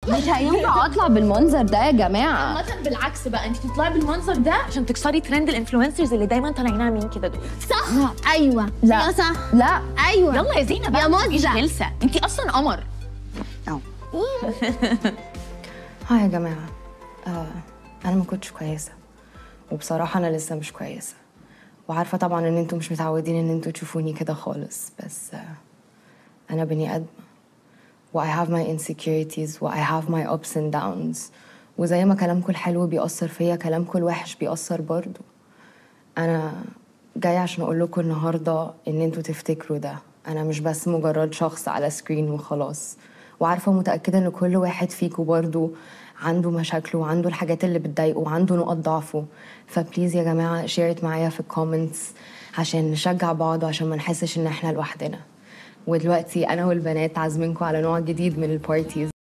مش هينفع اطلع بالمنظر ده يا جماعه عامة بالعكس بقى انت تطلعي بالمنظر ده عشان تكسري ترند الانفلونسرز اللي دايما طالعين عاملين كده دول صح ايوه لا. يا صح لا ايوه يلا يا زينة بقى يا ما تبقيش مزة. غلسة انت اصلا قمر ها يا جماعة آه أنا ما كنتش كويسة وبصراحة أنا لسه مش كويسة وعارفة طبعا إن انتوا مش متعودين إن انتوا تشوفوني كده خالص بس آه أنا بني آدمة و I have my insecurities و I have my ups and downs وزي ما كلامكم الحلو بيأثر فيا كلامكم الوحش بيأثر برضو أنا جاية عشان أقول لكم النهاردة إن انتوا تفتكروا ده أنا مش بس مجرد شخص على سكرين وخلاص وعارفة متأكدة إن كل واحد فيكم برضو عنده مشاكله وعنده الحاجات اللي بتضايقه وعنده نقط ضعفه فبليز يا جماعة شيرت معايا في الكومنتس عشان نشجع بعض وعشان ما نحسش إن إحنا لوحدنا ودلوقتي أنا والبنات عازمينكم على نوع جديد من البارتيز